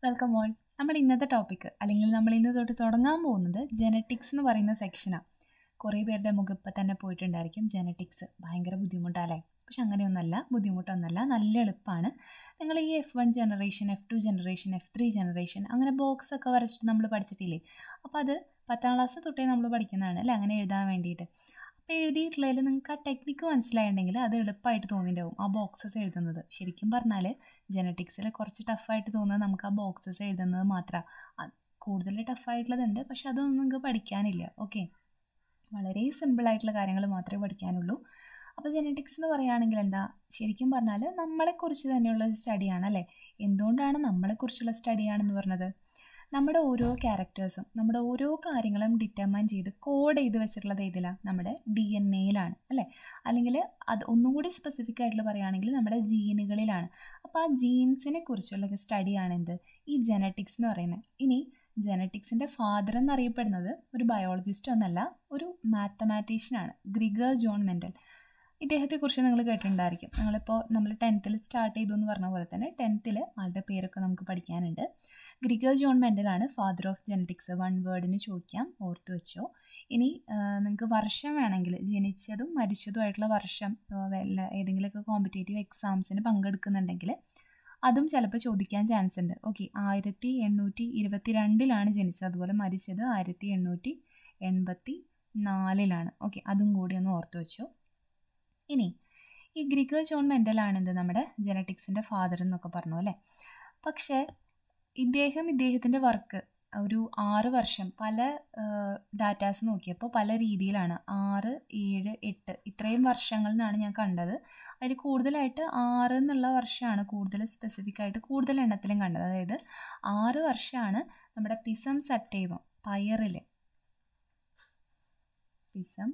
Welcome all നമ്മുടെ ഇന്നത്തെ topic അല്ലെങ്കിൽ നമ്മൾ ഇന്ന് തൊട്ട് തുടങ്ങാൻ പോകുന്നത് ജനറ്റിക്സ് എന്ന് പറയുന്ന സെക്ഷനാണ് കുറേ പേരുടെ മുഖപ്പം തന്നെ പോയിട്ടുണ്ടായിരിക്കും ജനറ്റിക്സ് ഭയങ്കര ബുദ്ധിമുട്ടല്ലേ പക്ഷെ അങ്ങനെയൊന്നല്ല ബുദ്ധിമുട്ടൊന്നല്ല നല്ല എളുപ്പമാണ് നിങ്ങൾ ഈ F one generation F two generation F three generation അങ്ങനെ ബോക്സ് ഒക്കെ വരച്ചിട്ട് നമ്മൾ പഠിച്ചിട്ടില്ലേ അപ്പോൾ അത് പത്താം ക്ലാസ് തൊട്ടേ നമ്മൾ പഠിക്കുന്നതാണ് അല്ലേ അങ്ങനെ എഴുതാൻ വേണ്ടിയിട്ട് അപ്പോൾ എഴുതിയിട്ടുള്ളതിൽ നിങ്ങൾക്ക് ആ ടെക്നിക്ക് മനസ്സിലായിട്ടുണ്ടെങ്കിൽ അത് എളുപ്പമായിട്ട് തോന്നിയിട്ടുണ്ടാവും ആ ബോക്സസ് എഴുതുന്നത് ശരിക്കും പറഞ്ഞാൽ ജനറ്റിക്സിൽ കുറച്ച് ടഫായിട്ട് തോന്നുന്നത് നമുക്ക് ആ ബോക്സസ് എഴുതുന്നത് മാത്രമാണ് കൂടുതൽ ടഫായിട്ടുള്ളതുണ്ട് പക്ഷെ അതൊന്നും നിങ്ങൾക്ക് പഠിക്കാനില്ല ഓക്കെ വളരെ സിമ്പിളായിട്ടുള്ള കാര്യങ്ങൾ മാത്രമേ പഠിക്കാനുള്ളൂ അപ്പോൾ ജനറ്റിക്സ് എന്ന് പറയുകയാണെങ്കിൽ എന്താ ശരിക്കും പറഞ്ഞാൽ നമ്മളെക്കുറിച്ച് തന്നെയുള്ള ഒരു സ്റ്റഡിയാണ് അല്ലേ എന്തുകൊണ്ടാണ് നമ്മളെക്കുറിച്ചുള്ള സ്റ്റഡിയാണെന്ന് പറഞ്ഞത് നമ്മുടെ ഓരോ ക്യാരക്ടേഴ്സും നമ്മുടെ ഓരോ കാര്യങ്ങളും ഡിറ്റർമൈൻ ചെയ്ത് കോഡ് ചെയ്ത് വെച്ചിട്ടുള്ളത് ഏതിലാണ് നമ്മുടെ ഡി എൻ എയിലാണ് അല്ലേ അല്ലെങ്കിൽ അത് ഒന്നും കൂടി സ്പെസിഫിക് ആയിട്ടുള്ള പറയുകയാണെങ്കിൽ നമ്മുടെ ജീനുകളിലാണ് അപ്പോൾ ആ ജീൻസിനെ കുറിച്ചുള്ള സ്റ്റഡിയാണ് എന്ത് ഈ ജനറ്റിക്സ് എന്ന് പറയുന്നത് ഇനി ജനറ്റിക്സിൻ്റെ ഫാദർ എന്നറിയപ്പെടുന്നത് ഒരു ബയോളജിസ്റ്റ് ഒന്നല്ല ഒരു മാത്തമാറ്റീഷ്യനാണ് ഗ്രിഗർ ജോൺ മെൻഡൽ ഇദ്ദേഹത്തെക്കുറിച്ച് നിങ്ങൾ കേട്ടിട്ടുണ്ടായിരിക്കും നിങ്ങളിപ്പോൾ നമ്മൾ ടെൻത്തിൽ സ്റ്റാർട്ട് ചെയ്തു എന്ന് പറഞ്ഞ പോലെ തന്നെ ടെൻത്തിൽ ആളുടെ പേരൊക്കെ നമുക്ക് പഠിക്കാനുണ്ട് ഗ്രിഗർ ജോൺ മെൻഡലാണ് ഫാദർ ഓഫ് ജനറ്റിക്സ് വൺ വേർഡിന് ചോദിക്കാം ഓർത്തു വെച്ചോ ഇനി നിങ്ങൾക്ക് വർഷം വേണമെങ്കിൽ ജനിച്ചതും മരിച്ചതുമായിട്ടുള്ള വർഷം വല്ല ഏതെങ്കിലുമൊക്കെ കോമ്പറ്റേറ്റീവ് എക്സാംസിന് പങ്കെടുക്കുന്നുണ്ടെങ്കിൽ അതും ചിലപ്പോൾ ചോദിക്കാൻ ചാൻസ് ഉണ്ട് ഓക്കെ ആയിരത്തി എണ്ണൂറ്റി ഇരുപത്തി രണ്ടിലാണ് ജനിച്ചത് അതുപോലെ മരിച്ചത് ആയിരത്തി എണ്ണൂറ്റി എൺപത്തി നാലിലാണ് ഓക്കെ അതും കൂടി ഒന്ന് ഓർത്തു വെച്ചോ ഇനി ഈ ഗ്രിഗർ ജോൺ മെൻഡലാണ് എന്ത് നമ്മുടെ ജനറ്റിക്സിൻ്റെ ഫാദർ എന്നൊക്കെ പറഞ്ഞു അല്ലേ പക്ഷേ ഇദ്ദേഹം ഇദ്ദേഹത്തിൻ്റെ വർക്ക് ഒരു ആറ് വർഷം പല ഡാറ്റാസ് നോക്കിയപ്പോൾ പല രീതിയിലാണ് ആറ് ഏഴ് എട്ട് ഇത്രയും വർഷങ്ങളിൽ നിന്നാണ് ഞാൻ കണ്ടത് അതിൽ കൂടുതലായിട്ട് ആറ് എന്നുള്ള വർഷമാണ് കൂടുതൽ സ്പെസിഫിക് ആയിട്ട് കൂടുതൽ എണ്ണത്തിലും കണ്ടത് അതായത് ആറ് വർഷമാണ് നമ്മുടെ പിസം സറ്റൈവം പയറിൽ പിസം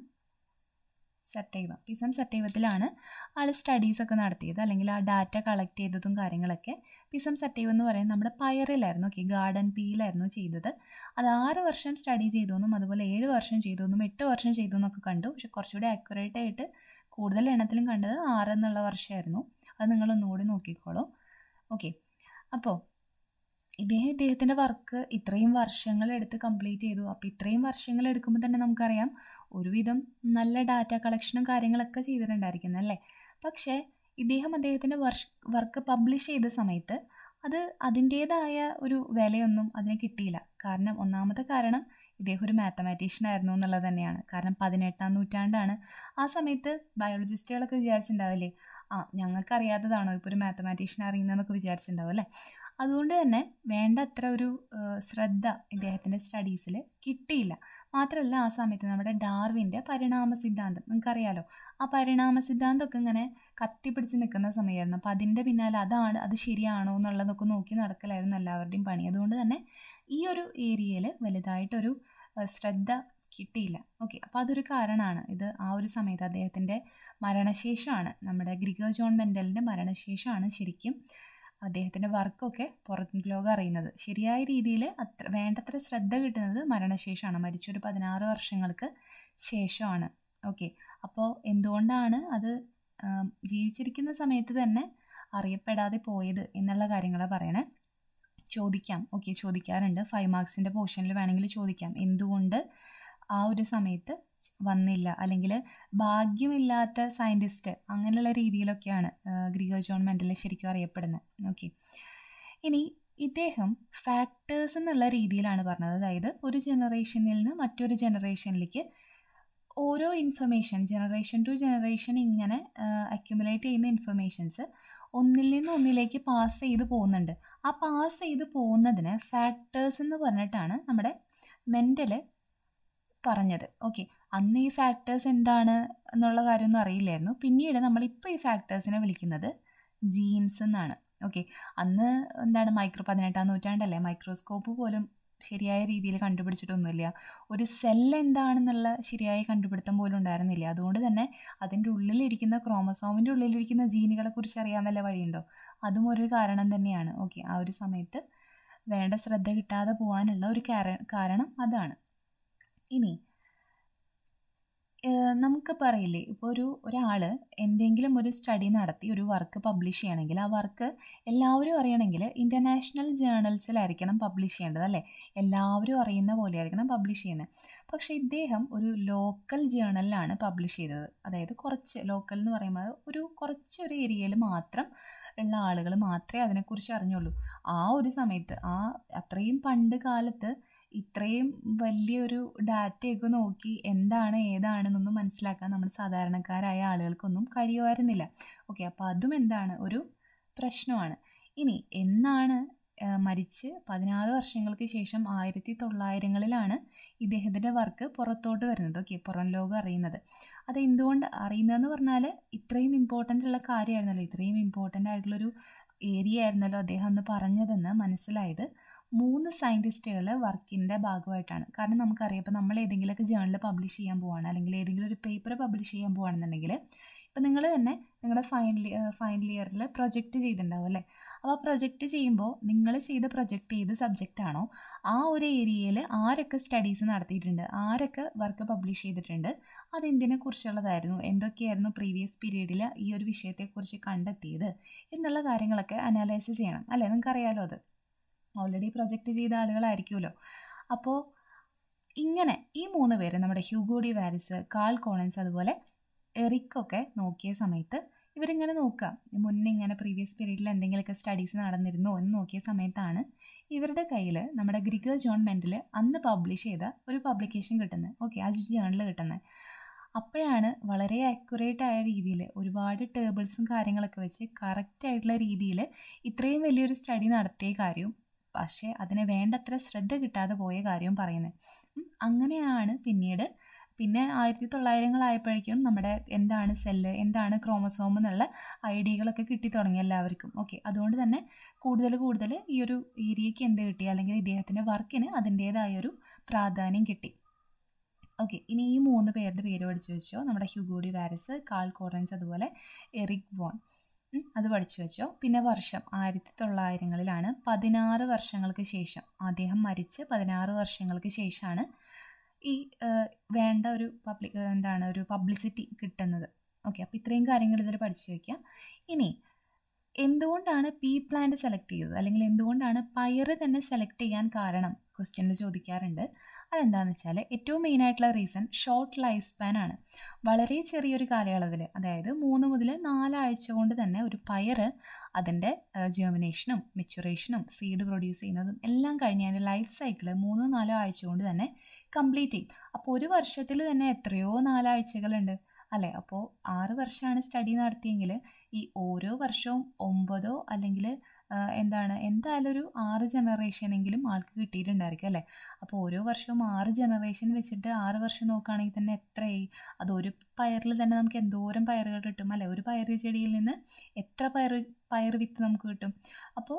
സറ്റൈവം പിസം സറ്റൈവത്തിലാണ് ആൾ സ്റ്റഡീസൊക്കെ നടത്തിയത് അല്ലെങ്കിൽ ആ ഡാറ്റ കളക്ട് ചെയ്തതും കാര്യങ്ങളൊക്കെ പിസം സറ്റൈവ് എന്ന് പറയുന്നത് നമ്മുടെ പയറിലായിരുന്നു ഓക്കെ ഗാർഡൻ പീലായിരുന്നു ചെയ്തത് അത് ആറ് വർഷം സ്റ്റഡി ചെയ്തു എന്നും അതുപോലെ ഏഴ് വർഷം ചെയ്തു എന്നും എട്ട് വർഷം ചെയ്തു എന്നൊക്കെ കണ്ടു പക്ഷെ കുറച്ചുകൂടി ആക്യുറേറ്റ് ആയിട്ട് കൂടുതൽ എണ്ണത്തിലും കണ്ടത് ആറ് എന്നുള്ള വർഷമായിരുന്നു അത് നിങ്ങളൊന്നുകൂടി നോക്കിക്കോളൂ ഓക്കെ അപ്പോൾ ഇദ്ദേഹം ഇദ്ദേഹത്തിൻ്റെ വർക്ക് ഇത്രയും വർഷങ്ങൾ എടുത്ത് കംപ്ലീറ്റ് ചെയ്തു അപ്പോൾ ഇത്രയും വർഷങ്ങൾ എടുക്കുമ്പോൾ തന്നെ നമുക്കറിയാം ഒരുവിധം നല്ല ഡാറ്റ കളക്ഷനും കാര്യങ്ങളൊക്കെ ചെയ്തിട്ടുണ്ടായിരിക്കുന്നത് അല്ലേ പക്ഷേ ഇദ്ദേഹം അദ്ദേഹത്തിൻ്റെ വർഷ വർക്ക് പബ്ലിഷ് ചെയ്ത സമയത്ത് അത് അതിൻ്റേതായ ഒരു വിലയൊന്നും അതിന് കിട്ടിയില്ല കാരണം ഒന്നാമത്തെ കാരണം ഇദ്ദേഹം ഒരു മാത്തമാറ്റീഷ്യൻ ആയിരുന്നു എന്നുള്ളത് തന്നെയാണ് കാരണം പതിനെട്ടാം നൂറ്റാണ്ടാണ് ആ സമയത്ത് ബയോളജിസ്റ്റുകളൊക്കെ വിചാരിച്ചിട്ടുണ്ടാവില്ലേ ആ ഞങ്ങൾക്കറിയാത്തതാണോ ഇപ്പോൾ ഒരു മാത്തമാറ്റീഷ്യൻ അറിയുന്നതെന്നൊക്കെ വിചാരിച്ചിട്ടുണ്ടാവും അല്ലേ അതുകൊണ്ട് തന്നെ വേണ്ടത്ര ഒരു ശ്രദ്ധ ഇദ്ദേഹത്തിൻ്റെ സ്റ്റഡീസിൽ കിട്ടിയില്ല മാത്രമല്ല ആ സമയത്ത് നമ്മുടെ ഡാർവിൻ്റെ പരിണാമ സിദ്ധാന്തം നിങ്ങൾക്കറിയാലോ ആ പരിണാമ സിദ്ധാന്തമൊക്കെ ഇങ്ങനെ കത്തിപ്പിടിച്ച് നിൽക്കുന്ന സമയമായിരുന്നു അപ്പോൾ അതിൻ്റെ പിന്നാലെ അതാണ് അത് ശരിയാണോ എന്നുള്ളതൊക്കെ നോക്കി നടക്കലായിരുന്നു എല്ലാവരുടെയും പണി അതുകൊണ്ട് തന്നെ ഈ ഒരു ഏരിയയിൽ വലുതായിട്ടൊരു ശ്രദ്ധ കിട്ടിയില്ല ഓക്കെ അപ്പോൾ അതൊരു കാരണമാണ് ഇത് ആ ഒരു സമയത്ത് അദ്ദേഹത്തിൻ്റെ മരണശേഷമാണ് നമ്മുടെ ഗ്രിഗർ ജോൺ മെൻഡലിൻ്റെ മരണശേഷമാണ് ശരിക്കും അദ്ദേഹത്തിൻ്റെ വർക്കൊക്കെ പുറം ലോകം അറിയുന്നത് ശരിയായ രീതിയിൽ അത്ര വേണ്ടത്ര ശ്രദ്ധ കിട്ടുന്നത് മരണശേഷമാണ് മരിച്ചൊരു പതിനാറ് വർഷങ്ങൾക്ക് ശേഷമാണ് ഓക്കെ അപ്പോൾ എന്തുകൊണ്ടാണ് അത് ജീവിച്ചിരിക്കുന്ന സമയത്ത് തന്നെ അറിയപ്പെടാതെ പോയത് എന്നുള്ള കാര്യങ്ങളാണ് പറയണേ ചോദിക്കാം ഓക്കെ ചോദിക്കാറുണ്ട് ഫൈവ് മാർക്സിൻ്റെ പോർഷനിൽ വേണമെങ്കിൽ ചോദിക്കാം എന്തുകൊണ്ട് ആ ഒരു സമയത്ത് വന്നില്ല അല്ലെങ്കിൽ ഭാഗ്യമില്ലാത്ത സയൻറ്റിസ്റ്റ് അങ്ങനെയുള്ള രീതിയിലൊക്കെയാണ് ഗ്രിഗർ ജോൺ മെൻഡൽ ശരിക്കും അറിയപ്പെടുന്നത് ഓക്കെ ഇനി ഇദ്ദേഹം ഫാക്ടേഴ്സ് എന്നുള്ള രീതിയിലാണ് പറഞ്ഞത് അതായത് ഒരു ജനറേഷനിൽ നിന്ന് മറ്റൊരു ജനറേഷനിലേക്ക് ഓരോ ഇൻഫർമേഷൻ ജനറേഷൻ ടു ജനറേഷൻ ഇങ്ങനെ അക്യുമുലേറ്റ് ചെയ്യുന്ന ഇൻഫർമേഷൻസ് ഒന്നിൽ നിന്ന് ഒന്നിലേക്ക് പാസ് ചെയ്ത് പോകുന്നുണ്ട് ആ പാസ് ചെയ്ത് പോകുന്നതിന് ഫാക്ടേഴ്സ് എന്ന് പറഞ്ഞിട്ടാണ് നമ്മുടെ മെൻ്റൽ പറഞ്ഞത് ഓക്കെ അന്ന് ഈ ഫാക്ടേഴ്സ് എന്താണ് എന്നുള്ള കാര്യമൊന്നും അറിയില്ലായിരുന്നു പിന്നീട് നമ്മളിപ്പോൾ ഈ ഫാക്ടേഴ്സിനെ വിളിക്കുന്നത് ജീൻസ് എന്നാണ് ഓക്കെ അന്ന് എന്താണ് മൈക്രോ പതിനെട്ടാം നൂറ്റാണ്ടല്ലേ മൈക്രോസ്കോപ്പ് പോലും ശരിയായ രീതിയിൽ കണ്ടുപിടിച്ചിട്ടൊന്നുമില്ല ഒരു സെൽ എന്താണെന്നുള്ള ശരിയായ കണ്ടുപിടുത്തം പോലും ഉണ്ടായിരുന്നില്ല അതുകൊണ്ട് തന്നെ അതിൻ്റെ ഉള്ളിലിരിക്കുന്ന ക്രോമസോമിൻ്റെ ഉള്ളിലിരിക്കുന്ന ജീനുകളെ കുറിച്ച് അറിയാൻ വല്ല വഴിയുണ്ടോ അതും ഒരു കാരണം തന്നെയാണ് ഓക്കെ ആ ഒരു സമയത്ത് വേണ്ട ശ്രദ്ധ കിട്ടാതെ പോകാനുള്ള ഒരു കാരണം അതാണ് ഇനി ഏഹ് നമുക്ക് പറയില്ലേ ഇപ്പോൾ ഒരു ഒരാൾ എന്തെങ്കിലും ഒരു സ്റ്റഡി നടത്തി ഒരു വർക്ക് പബ്ലിഷ് ചെയ്യണമെങ്കിൽ ആ വർക്ക് എല്ലാവരും അറിയണമെങ്കിൽ ഇൻ്റർനാഷണൽ ജേർണൽസിലായിരിക്കണം പബ്ലിഷ് ചെയ്യേണ്ടത് അല്ലേ എല്ലാവരും അറിയുന്ന പോലെ ആയിരിക്കണം പബ്ലിഷ് ചെയ്യുന്നത് പക്ഷേ ഇദ്ദേഹം ഒരു ലോക്കൽ ജേർണലിലാണ് പബ്ലിഷ് ചെയ്തത് അതായത് കുറച്ച് ലോക്കൽ എന്ന് പറയുമ്പോൾ ഒരു കുറച്ചൊരു ഏരിയയിൽ മാത്രം ഉള്ള ആളുകൾ മാത്രമേ അതിനെക്കുറിച്ച് അറിഞ്ഞുള്ളൂ ആ ഒരു സമയത്ത് ആ അത്രയും പണ്ട് കാലത്ത് ഇത്രയും വലിയൊരു ഡാറ്റയൊക്കെ നോക്കി എന്താണ് ഏതാണെന്നൊന്നും മനസ്സിലാക്കാൻ നമ്മൾ സാധാരണക്കാരായ ആളുകൾക്കൊന്നും കഴിയുമായിരുന്നില്ല ഓക്കെ അപ്പോൾ അതും എന്താണ് ഒരു പ്രശ്നമാണ് ഇനി എന്നാണ് ആ, മരിച്ച് പതിനാറ് വർഷങ്ങൾക്ക് ശേഷം ആയിരത്തി തൊള്ളായിരങ്ങളിലാണ് ഇദ്ദേഹത്തിൻ്റെ വർക്ക് പുറത്തോട്ട് വരുന്നത് ഓക്കെ പുറം ലോകം അറിയുന്നത് അത് എന്തുകൊണ്ട് അറിയുന്നതെന്ന് പറഞ്ഞാൽ ഇത്രയും ഇമ്പോർട്ടൻ്റ് ഉള്ള കാര്യമായിരുന്നല്ലോ ഇത്രയും ഇമ്പോർട്ടൻ്റ് ആയിട്ടുള്ളൊരു ഏരിയ ആയിരുന്നല്ലോ അദ്ദേഹം അന്ന് പറഞ്ഞതെന്ന് മനസ്സിലായത് മൂന്ന് സയൻറ്റിസ്റ്റുകൾ വർക്കിൻ്റെ ഭാഗമായിട്ടാണ് കാരണം നമുക്കറിയാം ഇപ്പോൾ നമ്മൾ ഏതെങ്കിലുമൊക്കെ ജേണൽ പബ്ലിഷ് ചെയ്യാൻ പോവാണ് അല്ലെങ്കിൽ ഏതെങ്കിലും ഒരു പേപ്പർ പബ്ലിഷ് ചെയ്യാൻ പോവാണെന്നുണ്ടെങ്കിൽ ഇപ്പം നിങ്ങൾ തന്നെ നിങ്ങളുടെ ഫൈനൽ ഫൈനൽ ഇയറിൽ പ്രൊജക്റ്റ് ചെയ്തിട്ടുണ്ടാവും അല്ലേ അപ്പോൾ ആ പ്രൊജക്റ്റ് ചെയ്യുമ്പോൾ നിങ്ങൾ ചെയ്ത പ്രൊജക്റ്റ് ഏത് സബ്ജക്റ്റ് ആണോ ആ ഒരു ഏരിയയിൽ ആരൊക്കെ സ്റ്റഡീസ് നടത്തിയിട്ടുണ്ട് ആരൊക്കെ വർക്ക് പബ്ലിഷ് ചെയ്തിട്ടുണ്ട് അതെന്തിനെ കുറിച്ചുള്ളതായിരുന്നു എന്തൊക്കെയായിരുന്നു പ്രീവിയസ് പീരീഡിൽ ഈ ഒരു വിഷയത്തെക്കുറിച്ച് കണ്ടെത്തിയത് എന്നുള്ള കാര്യങ്ങളൊക്കെ അനാലൈസ് ചെയ്യണം അല്ലേ നിങ്ങൾക്കറിയാലോ അത് ഓൾറെഡി പ്രൊജക്റ്റ് ചെയ്ത ആളുകളായിരിക്കുമല്ലോ അപ്പോൾ ഇങ്ങനെ ഈ മൂന്ന് പേര് നമ്മുടെ Hugo de Vries Carl Correns അതുപോലെ എറിക്കൊക്കെ നോക്കിയ സമയത്ത് ഇവരിങ്ങനെ നോക്കുക മുന്നേ ഇങ്ങനെ പ്രീവിയസ് പീരീഡിൽ എന്തെങ്കിലുമൊക്കെ സ്റ്റഡീസ് നടന്നിരുന്നോ എന്ന് നോക്കിയ സമയത്താണ് ഇവരുടെ കയ്യിൽ നമ്മുടെ ഗ്രിഗർ ജോൺ മെൻറ്റിൽ അന്ന് പബ്ലിഷ് ചെയ്ത ഒരു പബ്ലിക്കേഷൻ കിട്ടുന്നത് ഓക്കെ ആ ജേണൽ കിട്ടുന്നത് അപ്പോഴാണ് വളരെ ആക്യുറേറ്റ് ആയ രീതിയിൽ ഒരുപാട് ടേബിൾസും കാര്യങ്ങളൊക്കെ വെച്ച് കറക്റ്റ് ആയിട്ടുള്ള രീതിയിൽ ഇത്രയും വലിയൊരു സ്റ്റഡി നടത്തിയ കാര്യവും പക്ഷേ അതിന് വേണ്ടത്ര ശ്രദ്ധ കിട്ടാതെ പോയ കാര്യവും പറയുന്നത് ഉം, അങ്ങനെയാണ് പിന്നീട് പിന്നെ ആയിരത്തി തൊള്ളായിരങ്ങളായപ്പോഴേക്കും നമ്മുടെ എന്താണ് സെല്ല് എന്താണ് ക്രോമസോം എന്നുള്ള ഐഡിയകളൊക്കെ കിട്ടി തുടങ്ങി എല്ലാവർക്കും ഓക്കെ അതുകൊണ്ട് തന്നെ കൂടുതൽ കൂടുതൽ ഈ ഒരു ഏരിയയ്ക്ക് എന്ത് കിട്ടി അല്ലെങ്കിൽ ഇദ്ദേഹത്തിൻ്റെ വർക്കിന് അതിൻ്റേതായൊരു പ്രാധാന്യം കിട്ടി ഓക്കെ ഇനി ഈ മൂന്ന് പേരുടെ പേര് പഠിച്ചു വെച്ചോ നമ്മുടെ ഹ്യൂഗോഡി വാരിസ് കാൾ കോറൻസ് അതുപോലെ എറിക് വോൺ ഉം, അത് പഠിച്ചു വെച്ചോ പിന്നെ വർഷം ആയിരത്തി തൊള്ളായിരങ്ങളിലാണ് പതിനാറ് വർഷങ്ങൾക്ക് ശേഷം അദ്ദേഹം മരിച്ച് പതിനാറ് വർഷങ്ങൾക്ക് ശേഷമാണ് ഈ ഏഹ്, വേണ്ട ഒരു പബ്ലിക് എന്താണ് ഒരു പബ്ലിസിറ്റി കിട്ടുന്നത് ഓക്കെ അപ്പോൾ ഇത്രയും കാര്യങ്ങൾ ഇതിൽ പഠിച്ചു വയ്ക്കുക ഇനി എന്തുകൊണ്ടാണ് പീ പ്ലാന്റ് സെലക്ട് ചെയ്തത് അല്ലെങ്കിൽ എന്തുകൊണ്ടാണ് പയറ് തന്നെ സെലക്ട് ചെയ്യാൻ കാരണം ക്വസ്റ്റ്യനിൽ ചോദിക്കാറുണ്ട് അതെന്താണെന്ന് വെച്ചാൽ ഏറ്റവും മെയിൻ ആയിട്ടുള്ള റീസൺ ഷോർട്ട് ലൈഫ് സ്പാൻ ആണ് വളരെ ചെറിയൊരു കാലയളവിൽ അതായത് മൂന്ന് മുതൽ നാലാഴ്ച കൊണ്ട് തന്നെ ഒരു പയറ് അതിൻ്റെ ജെർമിനേഷനും മെച്ചുറേഷനും സീഡ് പ്രൊഡ്യൂസ് ചെയ്യുന്നതും എല്ലാം കഴിഞ്ഞ് അതിൻ്റെ ലൈഫ് സൈക്കിൾ മൂന്നോ നാലോ ആഴ്ച കൊണ്ട് തന്നെ കംപ്ലീറ്റ് ചെയ്യും അപ്പോൾ ഒരു വർഷത്തിൽ തന്നെ എത്രയോ നാലാഴ്ചകളുണ്ട് അല്ലേ അപ്പോൾ ആറ് വർഷമാണ് സ്റ്റഡി നടത്തിയെങ്കിൽ ഈ ഓരോ വർഷവും ഒമ്പതോ അല്ലെങ്കിൽ എന്താണ് എന്തായാലും ഒരു ആറ് ജനറേഷനെങ്കിലും ആൾക്ക് കിട്ടിയിട്ടുണ്ടായിരിക്കും അല്ലേ അപ്പോൾ ഓരോ വർഷവും ആറ് ജനറേഷൻ വെച്ചിട്ട് ആറ് വർഷം നോക്കുകയാണെങ്കിൽ തന്നെ എത്രയായി അത് ഒരു പയറിൽ തന്നെ നമുക്ക് എന്തോരം പയറുകൾ കിട്ടും അല്ലേ ഒരു പയർ ചെടിയിൽ നിന്ന് എത്ര പയർ പയർ വിത്ത് നമുക്ക് കിട്ടും അപ്പോൾ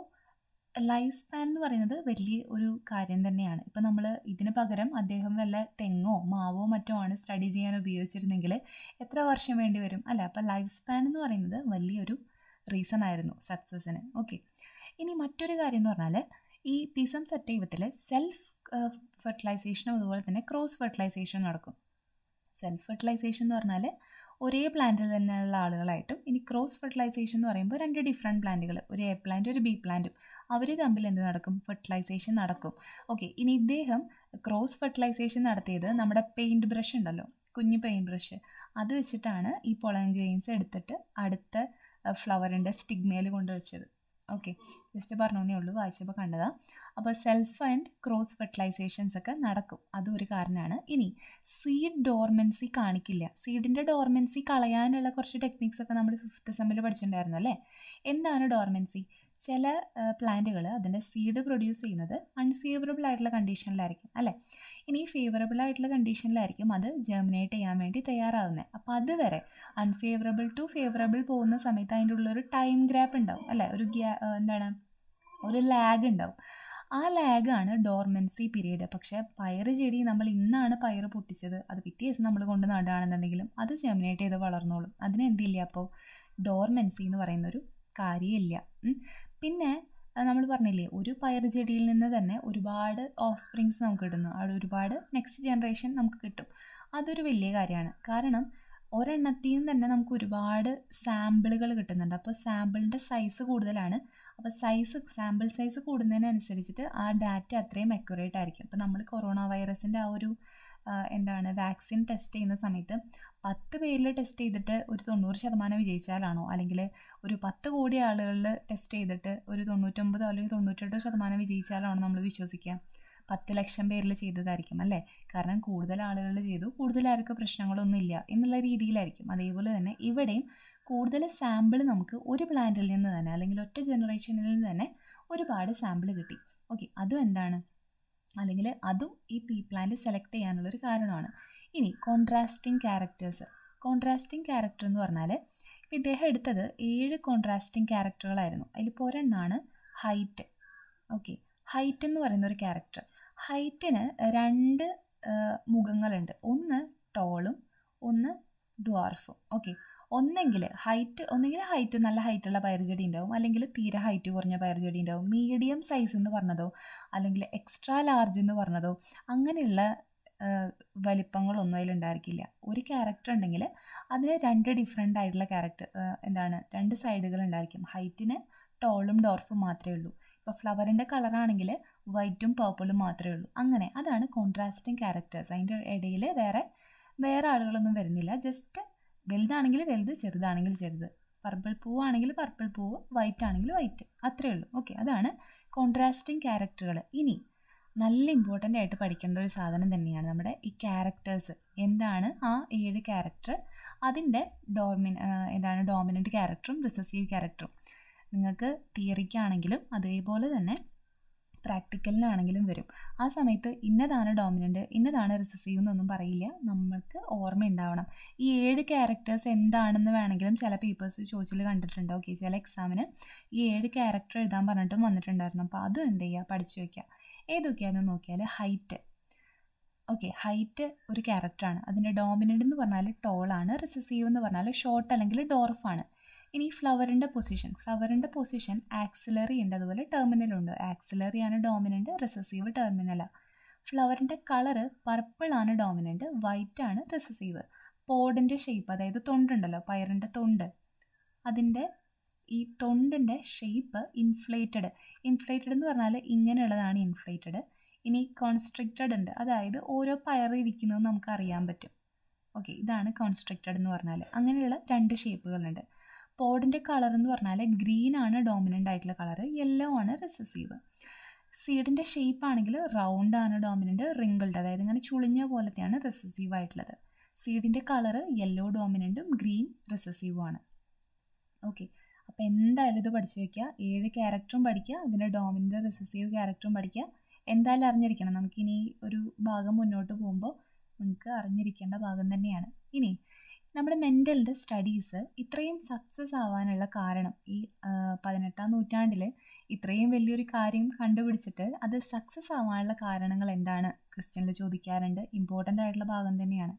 ലൈഫ് സ്പാൻ എന്ന് പറയുന്നത് വലിയ ഒരു കാര്യം തന്നെയാണ് ഇപ്പം നമ്മൾ ഇതിന് പകരം അദ്ദേഹം വല്ല തെങ്ങോ മാവോ മറ്റോ ആണ് സ്റ്റഡി ചെയ്യാൻ ഉപയോഗിച്ചിരുന്നെങ്കിൽ എത്ര വർഷം വേണ്ടി വരും അല്ലേ അപ്പം ലൈഫ് സ്പാൻ എന്ന് പറയുന്നത് വലിയൊരു റീസൺ ആയിരുന്നു സക്സസ്സിന് ഓക്കെ ഇനി മറ്റൊരു കാര്യം എന്ന് പറഞ്ഞാൽ ഈ പിസം സറ്റൈവത്തിൽ സെൽഫ് ഫെർട്ടിലൈസേഷനും അതുപോലെ തന്നെ ക്രോസ് ഫെർട്ടിലൈസേഷനും നടക്കും സെൽഫ് ഫെർട്ടിലൈസേഷൻ എന്ന് പറഞ്ഞാൽ ഒരേ പ്ലാന്റിൽ തന്നെയുള്ള ആളുകളായിട്ടും ഇനി ക്രോസ് ഫെർട്ടിലൈസേഷൻ എന്ന് പറയുമ്പോൾ രണ്ട് ഡിഫറെൻറ്റ് പ്ലാന്റുകൾ ഒരു എ പ്ലാന്റ് ഒരു ബി പ്ലാന്റും അവർ തമ്മിൽ എന്ത് നടക്കും ഫെർട്ടിലൈസേഷൻ നടക്കും ഓക്കെ ഇനി ഇദ്ദേഹം ക്രോസ് ഫെർട്ടിലൈസേഷൻ നടത്തിയത് നമ്മുടെ പെയിൻറ് ബ്രഷ് ഉണ്ടല്ലോ കുഞ്ഞു പെയിൻറ് ബ്രഷ് അത് വെച്ചിട്ടാണ് ഈ പൊളൻ ഗ്രെയിൻസ് എടുത്തിട്ട് അടുത്ത ഫ്ലവറിൻ്റെ സ്റ്റിഗ്മയിൽ കൊണ്ടുവച്ചത് ഓക്കെ ജസ്റ്റ് പറഞ്ഞേ ഉള്ളൂ വായിച്ചപ്പോൾ കണ്ടതാ അപ്പോൾ സെൽഫ് ആൻഡ് ക്രോസ് ഫെർട്ടിലൈസേഷൻസ് ഒക്കെ നടക്കും അതും ഒരു കാരണമാണ് ഇനി സീഡ് ഡോർമെൻസി കാണിക്കില്ല സീഡിൻ്റെ ഡോർമെൻസി കളയാനുള്ള കുറച്ച് ടെക്നിക്സ് ഒക്കെ നമ്മൾ ഫിഫ്ത്ത് സെമ്മിൽ പഠിച്ചിട്ടുണ്ടായിരുന്നു അല്ലേ എന്താണ് ഡോർമെൻസി ചില പ്ലാന്റുകൾ അതിൻ്റെ സീഡ് പ്രൊഡ്യൂസ് ചെയ്യുന്നത് അൺഫേവറബിൾ ആയിട്ടുള്ള കണ്ടീഷനിലായിരിക്കും അല്ലേ ഇനി ഫേവറബിൾ ആയിട്ടുള്ള കണ്ടീഷനിലായിരിക്കും അത് ജെർമിനേറ്റ് ചെയ്യാൻ വേണ്ടി തയ്യാറാവുന്നത് അപ്പോൾ അതുവരെ അൺഫേവറബിൾ ടു ഫേവറബിൾ പോകുന്ന സമയത്ത് അതിൻ്റെ ഉള്ളൊരു ടൈം ഗ്യാപ്പ് ഉണ്ടാവും അല്ലേ ഒരു ഗ്യാ എന്താണ് ഒരു ലാഗ് ഉണ്ടാവും ആ ലാഗാണ് ഡോർമെൻസി പീരീഡ് പക്ഷേ പയറ് ചെടി നമ്മൾ ഇന്നാണ് പയറ് പൊട്ടിച്ചത് അത് പിറ്റേ ദിവസം നമ്മൾ കൊണ്ട് നടുകയാണെന്നുണ്ടെങ്കിലും അത് ജെർമിനേറ്റ് ചെയ്ത് വളർന്നോളും അതിന് എന്തില്ല അപ്പോൾ ഡോർമെൻസി എന്ന് പറയുന്നൊരു കാര്യമില്ല പിന്നെ നമ്മൾ പറഞ്ഞില്ലേ ഒരു പയർ ചെടിയിൽ നിന്ന് തന്നെ ഒരുപാട് ഓഫ് സ്പ്രിങ്സ് നമുക്ക് കിട്ടുന്നു അവിടെ ഒരുപാട് നെക്സ്റ്റ് ജനറേഷൻ നമുക്ക് കിട്ടും അതൊരു വലിയ കാര്യമാണ് കാരണം ഒരെണ്ണത്തിൽ നിന്ന് തന്നെ നമുക്ക് ഒരുപാട് സാമ്പിളുകൾ കിട്ടുന്നുണ്ട് അപ്പോൾ സാമ്പിളിൻ്റെ സൈസ് കൂടുതലാണ് അപ്പോൾ സൈസ് സാമ്പിൾ സൈസ് കൂടുന്നതിനനുസരിച്ചിട്ട് ആ ഡാറ്റ അത്രയും അക്യുറേറ്റ് ആയിരിക്കും ഇപ്പോൾ നമ്മൾ കൊറോണ വൈറസിൻ്റെ ആ ഒരു ആ, എന്താണ് വാക്സിൻ ടെസ്റ്റ് ചെയ്യുന്ന സമയത്ത് പത്ത് പേരിൽ ടെസ്റ്റ് ചെയ്തിട്ട് ഒരു തൊണ്ണൂറ് ശതമാനം വിജയിച്ചാലാണോ അല്ലെങ്കിൽ ഒരു പത്ത് കോടി ആളുകളിൽ ടെസ്റ്റ് ചെയ്തിട്ട് ഒരു തൊണ്ണൂറ്റൊമ്പതോ അല്ലെങ്കിൽ തൊണ്ണൂറ്റെട്ടോ ശതമാനം വിജയിച്ചാലാണോ നമ്മൾ വിശ്വസിക്കുക പത്ത് ലക്ഷം പേരിൽ ചെയ്തതായിരിക്കും അല്ലേ കാരണം കൂടുതൽ ആളുകളിൽ ചെയ്തു കൂടുതൽ ആർക്ക് പ്രശ്നങ്ങളൊന്നും ഇല്ല എന്നുള്ള രീതിയിലായിരിക്കും അതേപോലെ തന്നെ ഇവിടെയും കൂടുതൽ സാമ്പിൾ നമുക്ക് ഒരു പ്ലാന്റിൽ നിന്ന് തന്നെ അല്ലെങ്കിൽ ഒറ്റ ജനറേഷനിൽ നിന്ന് തന്നെ ഒരുപാട് സാമ്പിൾ കിട്ടി ഓക്കെ അതും എന്താണ് അല്ലെങ്കിൽ അതും ഈ പീ പ്ലാന്റ് സെലക്ട് ചെയ്യാനുള്ളൊരു കാരണമാണ് ഇനി കോൺട്രാസ്റ്റിംഗ് ക്യാരക്ടേഴ്സ് കോൺട്രാസ്റ്റിംഗ് ക്യാരക്ടർ എന്ന് പറഞ്ഞാൽ ഇപ്പം ഇദ്ദേഹം എടുത്തത് ഏഴ് കോൺട്രാസ്റ്റിംഗ് ക്യാരക്ടറുകളായിരുന്നു അതിലിപ്പോൾ ഒരെണ്ണമാണ് ഹൈറ്റ് ഓക്കെ ഹൈറ്റ് എന്ന് പറയുന്ന ഒരു ക്യാരക്ടർ ഹൈറ്റിന് രണ്ട് ആ, മുഖങ്ങളുണ്ട് ഒന്ന് ടോളും ഒന്ന് ഡ്വാർഫും ഓക്കെ ഒന്നെങ്കിൽ ഹൈറ്റ് ഒന്നെങ്കിൽ ഹൈറ്റ് നല്ല ഹൈറ്റുള്ള പയറുചെടി ഉണ്ടാവും അല്ലെങ്കിൽ തീരെ ഹൈറ്റ് കുറഞ്ഞ പയറുചെടി ഉണ്ടാവും മീഡിയം സൈസ് എന്ന് പറഞ്ഞതോ അല്ലെങ്കിൽ എക്സ്ട്രാ ലാർജ് എന്ന് പറഞ്ഞതോ അങ്ങനെയുള്ള ആ, വലിപ്പങ്ങളൊന്നും അതിലുണ്ടായിരിക്കില്ല ഒരു ക്യാരക്ടർ ഉണ്ടെങ്കിൽ അതിന് രണ്ട് ഡിഫറെൻ്റ് ആയിട്ടുള്ള ക്യാരക്ടർ എന്താണ് രണ്ട് സൈഡുകൾ ഉണ്ടായിരിക്കും ഹൈറ്റിന് ടോളും ഡോർഫും മാത്രമേ ഉള്ളൂ ഇപ്പോൾ ഫ്ലവറിൻ്റെ കളറാണെങ്കിൽ വൈറ്റും പേർപ്പിളും മാത്രമേ ഉള്ളൂ അങ്ങനെ അതാണ് കോൺട്രാസ്റ്റിംഗ് ക്യാരക്ടേഴ്സ് അതിൻ്റെ ഇടയിൽ വേറെ വേറെ ആളുകളൊന്നും വരുന്നില്ല ജസ്റ്റ് വലുതാണെങ്കിൽ വലുത് ചെറുതാണെങ്കിൽ ചെറുത് പർപ്പിൾ പൂവാണെങ്കിൽ പർപ്പിൾ പൂവ് വൈറ്റ് ആണെങ്കിൽ വൈറ്റ് അത്രയേ ഉള്ളൂ ഓക്കെ അതാണ് കോൺട്രാസ്റ്റിംഗ് ക്യാരക്ടറുകൾ ഇനി നല്ല ഇമ്പോർട്ടൻ്റ് ആയിട്ട് പഠിക്കേണ്ട ഒരു സാധനം തന്നെയാണ് നമ്മുടെ ഈ ക്യാരക്ടേഴ്സ് എന്താണ് ആ ഏഴ് ക്യാരക്ടർ അതിൻ്റെ ഡോമിൻ എന്താണ് ഡോമിനൻ്റ് ക്യാരക്ടറും റിസസീവ് ക്യാരക്ടറും നിങ്ങൾക്ക് തിയറിക്കാണെങ്കിലും അതേപോലെ തന്നെ പ്രാക്ടിക്കലിനാണെങ്കിലും വരും ആ സമയത്ത് ഇന്നതാണ് ഡോമിനൻ്റ് ഇന്നതാണ് റിസസീവ് എന്നൊന്നും പറയില്ല നമ്മൾക്ക് ഓർമ്മയുണ്ടാവണം ഈ ഏഴ് ക്യാരക്ടേഴ്സ് എന്താണെന്ന് വേണമെങ്കിലും ചില പേപ്പേഴ്സ് ചോദിച്ചിൽ കണ്ടിട്ടുണ്ട് ഓക്കെ ചില എക്സാമിന് ഈ ഏഴ് ക്യാരക്ടർ എഴുതാൻ പറഞ്ഞിട്ടും വന്നിട്ടുണ്ടായിരുന്നു അപ്പോൾ അതും എന്ത് ചെയ്യുക പഠിച്ചു വയ്ക്കുക ഏതൊക്കെയാണെന്ന് നോക്കിയാൽ ഹൈറ്റ് ഓക്കെ ഹൈറ്റ് ഒരു ക്യാരക്ടറാണ് അതിൻ്റെ ഡോമിനൻ്റ് എന്ന് പറഞ്ഞാൽ ടോളാണ് റിസസീവ് എന്ന് പറഞ്ഞാൽ ഷോർട്ട് അല്ലെങ്കിൽ ഡോർഫാണ് ഇനി ഫ്ലവറിൻ്റെ പൊസിഷൻ ഫ്ലവറിൻ്റെ പൊസിഷൻ ആക്സിലറി ഉണ്ട് അതുപോലെ ടെർമിനൽ ഉണ്ട് ആക്സിലറി ആണ് ഡോമിനൻ്റ് റിസസീവ് ടെർമിനലാണ് ഫ്ലവറിൻ്റെ കളറ് പർപ്പിൾ ആണ് ഡോമിനൻ്റ് വൈറ്റ് ആണ് റിസസീവ് പോഡിൻ്റെ ഷേപ്പ് അതായത് തൊണ്ടുണ്ടല്ലോ പയറിൻ്റെ തൊണ്ട് അതിൻ്റെ ഈ തൊണ്ടിൻ്റെ ഷേപ്പ് ഇൻഫ്ലേറ്റഡ് ഇൻഫ്ലേറ്റഡ് എന്ന് പറഞ്ഞാൽ ഇങ്ങനെയുള്ളതാണ് ഇൻഫ്ലേറ്റഡ് ഇനി കോൺസ്ട്രിക്റ്റഡ് ഉണ്ട് അതായത് ഓരോ പയർ ഇരിക്കുന്നത് നമുക്ക് അറിയാൻ പറ്റും ഓക്കെ ഇതാണ് കോൺസ്ട്രിക്റ്റഡ് എന്ന് പറഞ്ഞാൽ അങ്ങനെയുള്ള രണ്ട് ഷേപ്പുകളുണ്ട് പോഡിൻ്റെ കളർ എന്ന് പറഞ്ഞാൽ ഗ്രീൻ ആണ് ഡോമിനൻ്റ് ആയിട്ടുള്ള കളർ യെല്ലോ ആണ് റിസസീവ് സീഡിൻ്റെ ഷേപ്പ് ആണെങ്കിൽ റൗണ്ട് ആണ് ഡോമിനൻ്റ് റിങ്കിൾഡ് അതായത് ഇങ്ങനെ ചുളിഞ്ഞ പോലത്തെയാണ് റിസസീവ് ആയിട്ടുള്ളത് സീഡിൻ്റെ കളർ യെല്ലോ ഡോമിനൻറ്റും ഗ്രീൻ റിസസീവും ആണ് ഓക്കെ അപ്പോൾ എന്തായാലും ഇത് പഠിച്ചു വയ്ക്കുക ഏഴ് ക്യാരക്ടറും പഠിക്കുക അതിൻ്റെ ഡോമിനൻ്റ് റിസസീവ് ക്യാരക്ടറും പഠിക്കുക എന്തായാലും അറിഞ്ഞിരിക്കണം നമുക്കിനി ഒരു ഭാഗം മുന്നോട്ട് പോകുമ്പോൾ നമുക്ക് അറിഞ്ഞിരിക്കേണ്ട ഭാഗം തന്നെയാണ് ഇനി നമ്മുടെ മെൻ്റലിൻ്റെ സ്റ്റഡീസ് ഇത്രയും സക്സസ് ആവാനുള്ള കാരണം ഈ ആ, പതിനെട്ടാം നൂറ്റാണ്ടിൽ ഇത്രയും വലിയൊരു കാര്യം കണ്ടുപിടിച്ചിട്ട് അത് സക്സസ് ആവാനുള്ള കാരണങ്ങൾ എന്താണ് ക്വസ്റ്റ്യനിൽ ചോദിക്കാറുണ്ട് ഇമ്പോർട്ടൻ്റ് ആയിട്ടുള്ള ഭാഗം തന്നെയാണ്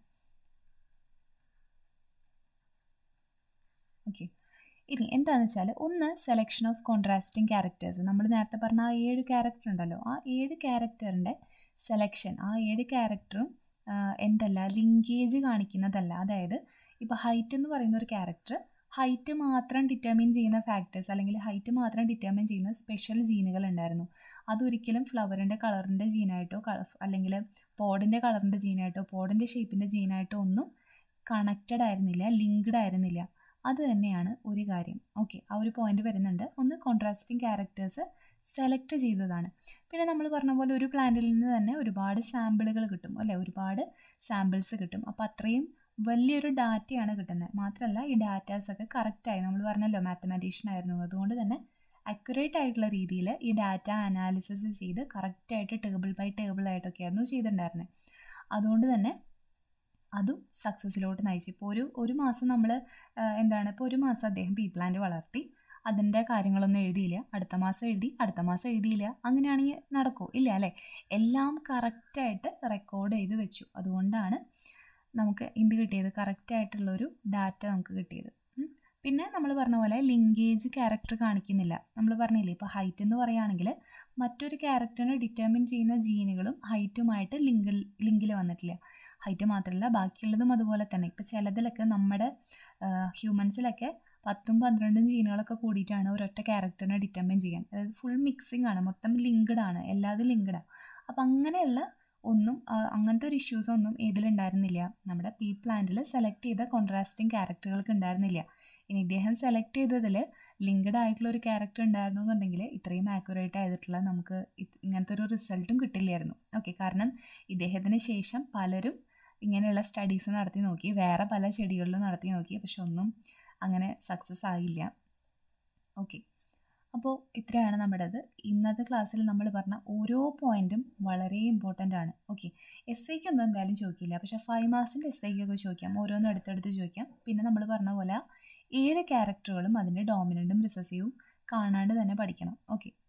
ഓക്കെ ഇനി എന്താണെന്ന് വെച്ചാൽ ഒന്ന് സെലക്ഷൻ ഓഫ് കോൺട്രാസ്റ്റിംഗ് ക്യാരക്ടേഴ്സ് നമ്മൾ നേരത്തെ പറഞ്ഞ ആ ഏഴ് ക്യാരക്ടർ ഉണ്ടല്ലോ ആ ഏഴ് ക്യാരക്ടറിൻ്റെ സെലക്ഷൻ ആ ഏഴ് ക്യാരക്ടറും എന്തല്ല ലിങ്കേജ് കാണിക്കുന്നതല്ല അതായത് ഇപ്പോൾ ഹൈറ്റ് എന്ന് പറയുന്ന ഒരു ക്യാരക്ടർ ഹൈറ്റ് മാത്രം ഡിറ്റർമിൻ ചെയ്യുന്ന ഫാക്ടേഴ്സ് അല്ലെങ്കിൽ ഹൈറ്റ് മാത്രം ഡിറ്റർമിൻ ചെയ്യുന്ന സ്പെഷ്യൽ ജീനുകൾ ഉണ്ടായിരുന്നു അതൊരിക്കലും ഫ്ലവറിൻ്റെ കളറിൻ്റെ ജീനായിട്ടോ അല്ലെങ്കിൽ പോഡിൻ്റെ കളറിൻ്റെ ജീനായിട്ടോ പോഡിൻ്റെ ഷേപ്പിൻ്റെ ജീനായിട്ടോ ഒന്നും കണക്റ്റഡ് ആയിരുന്നില്ല ലിങ്ക്ഡ് ആയിരുന്നില്ല അത് തന്നെയാണ് ഒരു കാര്യം ഓക്കെ ആ ഒരു പോയിന്റ് വരുന്നുണ്ട് ഒന്ന് കോൺട്രാസ്റ്റിംഗ് ക്യാരക്ടേഴ്സ് സെലക്ട് ചെയ്തതാണ് പിന്നെ നമ്മൾ പറഞ്ഞ പോലെ ഒരു പ്ലാന്റിൽ നിന്ന് തന്നെ ഒരുപാട് സാമ്പിളുകൾ കിട്ടും അല്ലേ ഒരുപാട് സാമ്പിൾസ് കിട്ടും അപ്പോൾ അത്രയും വലിയൊരു ഡാറ്റയാണ് കിട്ടുന്നത് മാത്രമല്ല ഈ ഡാറ്റാസൊക്കെ കറക്റ്റായി നമ്മൾ പറഞ്ഞല്ലോ മാത്തമാറ്റീഷ്യൻ ആയിരുന്നു അതുകൊണ്ട് തന്നെ അക്യുറേറ്റ് ആയിട്ടുള്ള രീതിയിൽ ഈ ഡാറ്റ അനാലിസിസ് ചെയ്ത് കറക്റ്റായിട്ട് ടേബിൾ ബൈ ടേബിൾ ആയിട്ടൊക്കെ ആയിരുന്നു ചെയ്തിട്ടുണ്ടായിരുന്നത് അതുകൊണ്ട് തന്നെ അതും സക്സസ്സിലോട്ട് നയിച്ചു ഇപ്പോൾ ഒരു ഒരു മാസം നമ്മൾ എന്താണ് ഇപ്പോൾ ഒരു മാസം അദ്ദേഹം പീ പ്ലാന്റ് വളർത്തി അതിൻ്റെ കാര്യങ്ങളൊന്നും എഴുതിയില്ല അടുത്ത മാസം എഴുതി അടുത്ത മാസം എഴുതിയില്ല അങ്ങനെയാണെങ്കിൽ നടക്കൂ ഇല്ല അല്ലേ എല്ലാം കറക്റ്റായിട്ട് റെക്കോർഡ് ചെയ്ത് വെച്ചു അതുകൊണ്ടാണ് നമുക്ക് എന്ത് കിട്ടിയത് കറക്റ്റായിട്ടുള്ളൊരു ഡാറ്റ നമുക്ക് കിട്ടിയത് ഉം. പിന്നെ നമ്മൾ പറഞ്ഞ പോലെ ലിങ്കേജ് ക്യാരക്ടർ കാണിക്കുന്നില്ല നമ്മൾ പറഞ്ഞില്ലേ ഇപ്പോൾ ഹൈറ്റ് എന്ന് പറയുകയാണെങ്കിൽ മറ്റൊരു ക്യാരക്ടറിനെ ഡിറ്റർമിൻ ചെയ്യുന്ന ജീനുകളും ഹൈറ്റുമായിട്ട് ലിങ്കിൽ ലിങ്കിൽ വന്നിട്ടില്ല ഹൈറ്റ് മാത്രമല്ല ബാക്കിയുള്ളതും അതുപോലെ തന്നെ ഇപ്പോൾ ചിലതിലൊക്കെ നമ്മുടെ ഹ്യൂമൻസിലൊക്കെ പത്തും പന്ത്രണ്ടും ജീനുകളൊക്കെ കൂടിയിട്ടാണ് ഒരൊറ്റ ക്യാരക്ടറിനെ ഡിറ്റർമിൻ ചെയ്യാൻ അതായത് ഫുൾ മിക്സിംഗ് ആണ് മൊത്തം ലിങ്ക്ഡ് ആണ് എല്ലാതും ലിങ്ക്ഡാണ് അപ്പം അങ്ങനെയുള്ള ഒന്നും അങ്ങനത്തെ ഒരു ഇഷ്യൂസ് ഒന്നും ഇതിലുണ്ടായിരുന്നില്ല നമ്മുടെ പീ പ്ലാന്റിൽ സെലക്ട് ചെയ്ത കോൺട്രാസ്റ്റിംഗ് ക്യാരക്ടറുകൾക്ക് ഉണ്ടായിരുന്നില്ല ഇനി ഇദ്ദേഹം സെലക്ട് ചെയ്തതിൽ ലിങ്ക്ഡ് ആയിട്ടുള്ള ഒരു ക്യാരക്ടർ ഉണ്ടായിരുന്നു എന്നുണ്ടെങ്കിൽ ഇത്രയും ആക്യുറേറ്റ് ആയിട്ടുള്ള നമുക്ക് ഇങ്ങനത്തെ ഒരു റിസൾട്ടും കിട്ടില്ലായിരുന്നു ഓക്കെ കാരണം ഇദ്ദേഹത്തിന് ശേഷം പലരും ഇങ്ങനെയുള്ള സ്റ്റഡീസ് നടത്തി നോക്കി വേറെ പല ചെടികളിലും നടത്തി നോക്കി പക്ഷെ ഒന്നും അങ്ങനെ സക്സസ് ആയില്ല ഓക്കെ അപ്പോൾ ഇത്രയാണ് നമ്മുടേത് ഇന്നത്തെ ക്ലാസ്സിൽ നമ്മൾ പറഞ്ഞ ഓരോ പോയിന്റും വളരെ ഇമ്പോർട്ടൻ്റ് ആണ് ഓക്കെ എസ് ഐക്കൊന്നും എന്തായാലും ചോദിക്കില്ല പക്ഷേ ഫൈവ് മാർക്സിൻ്റെ എസ് ഐക്കൊക്കെ ചോദിക്കാം ഓരോന്നും അടുത്തടുത്ത് ചോദിക്കാം പിന്നെ നമ്മൾ പറഞ്ഞ പോലെ ഏഴ് ക്യാരക്ടറുകളും അതിൻ്റെ ഡോമിനൻറ്റും റിസസീവും കാണാണ്ട് തന്നെ പഠിക്കണം ഓക്കെ